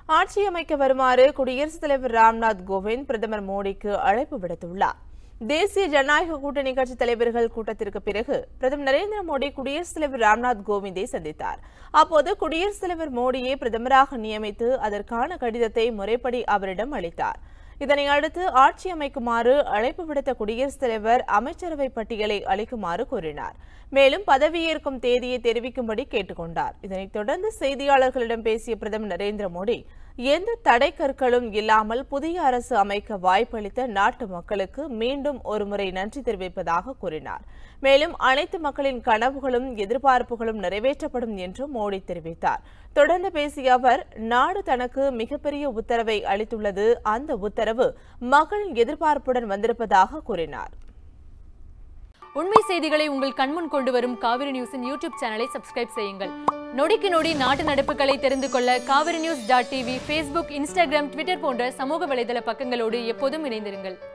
ஆட்சி அமைக்க வருமாறு குடியரசுத் தலைவர் ராம்நாத் கோவிந்த் பிரதமர் மோடிக்கு அழைப்பு விடுத்துள்ளார் தேசிய ஜனநாயக கூட்டணி கட்சி தலைவர்கள் கூட்டத்திற்கு பிறகு பிரதமர் நரேந்திர மோடி குடியரசுத் தலைவர் ராம்நாத் கோவிந்தை சந்தித்தார் அப்போது குடியரசுத் தலைவர் மோடியை பிரதமராக நியமித்து அதற்கான கடிதத்தை முறைப்படி அவரிடம் அளித்தார் இதனை அடுத்து ஆட்சி அமைக்குமாறு அழைப்பு விடுத்த குடியரசுத் தலைவர் அமைச்சரவை பட்டியலை அளிக்குமாறு கூறினார் மேலும் பதவியேற்கும் தேதியை தெரிவிக்கும்படி கேட்டுக்கொண்டார் இதனைத் தொடர்ந்து செய்தியாளர்களிடம் பேசிய பிரதமர் நரேந்திர மோடி எந்த தடை கற்களும் இல்லாமல் புதிய அரசு அமைக்க வாய்ப்பளித்த நாட்டு மக்களுக்கு மீண்டும் ஒருமுறை நன்றி தெரிவிப்பதாக கூறினார் மேலும் அனைத்து மக்களின் கனவுகளும் எதிர்பார்ப்புகளும் நிறைவேற்றப்படும் என்றும் மோடி தெரிவித்தார் தொடர்ந்து பேசிய அவர் நாடு தனக்கு மிகப்பெரிய உத்தரவை அளித்துள்ளது அந்த உத்தரவு மக்களின் எதிர்பார்ப்புடன் வந்திருப்பதாக கூறினார் உண்மை செய்திகளை உங்கள் கண்முன் கொண்டு வரும் காவிரி நியூஸின் யூடியூப் சேனலை சப்ஸ்கிரைப் செய்யுங்கள் நொடிக்கு நொடி நாட்டு நடப்புகளை தெரிந்து கொள்ள Kaveri news dot TV Facebook Instagram Twitter போன்ற சமூக வலைதள பக்கங்களோடு எப்போதும் இணைந்திருங்கள்